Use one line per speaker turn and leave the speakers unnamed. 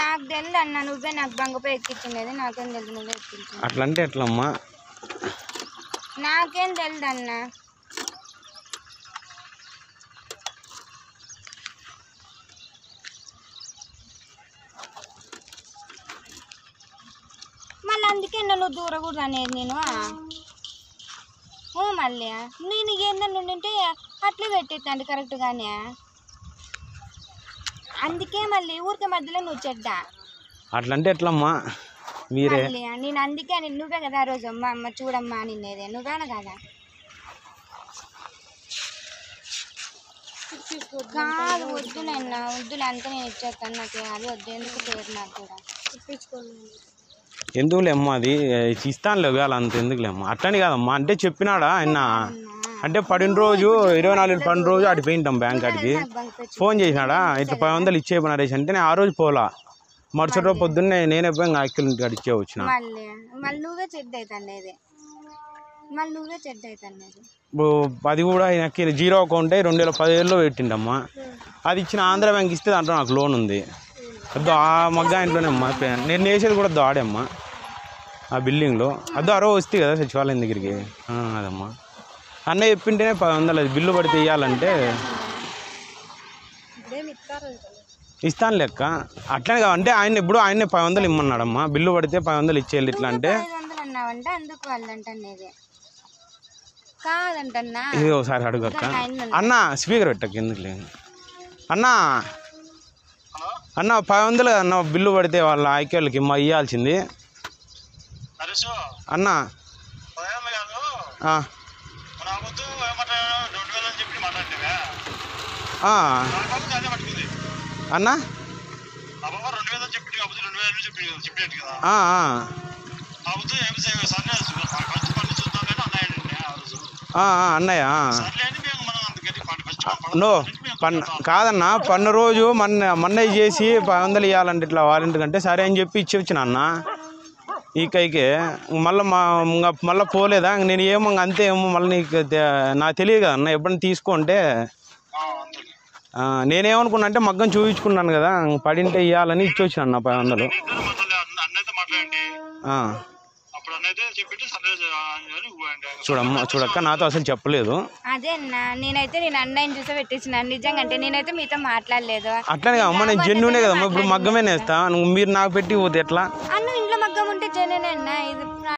నాకు తెలియదు అన్న నువ్వే నాకు బంగపై ఎక్కించుండేది నాకేం తెలియదు నువ్వే ఎక్కించు
అట్లా అంటే ఎట్లమ్మా
నాకేం తెలియదు అన్న మళ్ళీ అందుకే నన్ను దూరకూడదు అనేది నేను ఓ మళ్ళీ నేను ఏందన్నా ఉండింటే అట్లే పెట్టేస్తాండి కరెక్ట్గానే అందుకే మళ్ళీ ఊరికే మధ్యలో నువ్వు చెడ్డ
అట్లా అంటే ఎట్లమ్మా మీరే
మళ్ళీ నేను అందుకే అని నువ్వే కదా ఆ రోజు అమ్మ అమ్మ చూడమ్మా నిన్నేదే నువ్వేనా కదా కాదు వద్దులేన్న వద్దులే అంతా నేను ఇచ్చేస్తాను నాకు అది వద్దు ఎందుకు పేరు నాకు కూడా
ఎందుకులే అమ్మా అది ఇస్తానులే వేళ అంత ఎందుకులే అమ్మా అట్లని కాదమ్మా అంటే చెప్పినాడా ఆయన అంటే పడిన రోజు ఇరవై నాలుగు పడిన రోజు అటు పోయింటాం బ్యాంక్ అడిగి
నాకు బంక్
ఫోన్ చేసినాడా ఇట్లా పది వందలు ఇచ్చే నరేష్ అంటే నేను ఆ రోజు పోలా మరుసటి రోజు పొద్దున్నే నేనే పోయి ఇంకా అక్కల ఇంటికి ఇచ్చే వచ్చిన
మళ్ళీ మళ్ళీ నువ్వే చెడ్డ అవుతానేది మళ్ళీ నువ్వే చెడ్డ అవుతానేది
ఇప్పుడు అది కూడా ఆయనకి జీరో అకౌంట్ రెండు వేల పదివేలలో పెట్టిండమ్మా అది ఇచ్చిన ఆంధ్ర బ్యాంక్ ఇస్తే దాంట్లో నాకు లోన్ ఉంది అదో ఆ మగ్గా ఇంట్లోనే అమ్మా పే- నేను వేసేది కూడా దాడే అమ్మా ఆ బిల్డింగ్లో అదో అరవ వస్తే కదా సచివాలయం దగ్గరికి ఆ, అదమ్మా అన్నయ్య చెప్పింటేనే పది వందలు అది బిల్లు పడితే ఇవ్వాలంటే ఇస్తాను లెక్క అట్లనే కాదు అంటే ఆయన ఇప్పుడు ఆయన్నే పది వందలు ఇమ్మన్నాడమ్మా బిల్లు పడితే పది వందలు ఇచ్చేయాలి ఇట్లా అంటే
ఐదు వందలు అన్నావంటే అందుకు వాళ్ళంటనేది కాదంటన్నా
ఇది ఒకసారి అడుగక్క
ఆయన
అన్న స్పీకర్ పెట్టక ఎందుకులే అన్న అన్న పది వందలు అన్న బిల్లు పడితే వాళ్ళ ఐక్యాలకి మా ఇవ్వాల్సింది
నరేషు
అన్న
పదేళ్ళు కాదు
ఆ,
మన అబద్ధం ఏమంటే రెండు వేలు అని చెప్పి మాట్లాడితే
ఆ,
కాకపోతే అదే పట్టుకుంది
అన్న
అబ్బాబా రెండు వేలు అని చెప్పి కాకపోతే రెండు వేలు చెప్పి చెప్పినట్టు కదా
ఆ, ఆ,
కాకపోతే ఏమి సరే ఫస్ట్ పని చూద్దాం కానీ అన్నాయండి ఆ రోజు
ఆ, ఆ, అన్నయ్య ఆ.
సర్లే అని మేము మనం అందుకని ఫస్ట్
నో పన్ను కాదన్న పన్ను రోజు మొన్న మొన్న చేసి పది వందలు ఇవ్వాలంటే ఇట్లా వాలంటీ కంటే సరే అని చెప్పి ఇచ్చి వచ్చిన అన్న ఈ కైకే మళ్ళీ మా ఇంకా మళ్ళీ పోలేదా ఇంక నేను ఏమో ఇంక అంతే ఏమో మళ్ళీ నీకు తె- నాకు తెలియదు కదా అన్న ఎప్పుడైనా తీసుకుంటే
అందుకే
ఆ, నేనేమనుకున్నా అంటే మగ్గం చూపించుకున్నాను కదా ఇంక పడింటే ఇవ్వాలని ఇచ్చి వచ్చిన అన్న పది వందలు
ఇంట్లో మళ్ళీ అన్న అన్నైతే మాట్లాడండి
ఆ,
అప్పుడు అన్నైతే చెప్పితే సర్లే అని ఊయండి
చూడమ్మ చూడక్క నాతో అసలు చెప్పలేదు
అదే అన్న నేనైతే నేను అన్నయ్యని చూసే పెట్టేసిన నిజంగా అంటే నేనైతే మీతో మాట్లాడలేదు
అట్లనే అమ్మ నేను జెన్యునే కదమ్మా ఇప్పుడు మగ్గమే నేస్తా నువ్వు మీరు నాకు పెట్టి పోతే ఎట్లా
అన్న ఇంట్లో మగ్గం ఉంటే జననే అన్న ఇది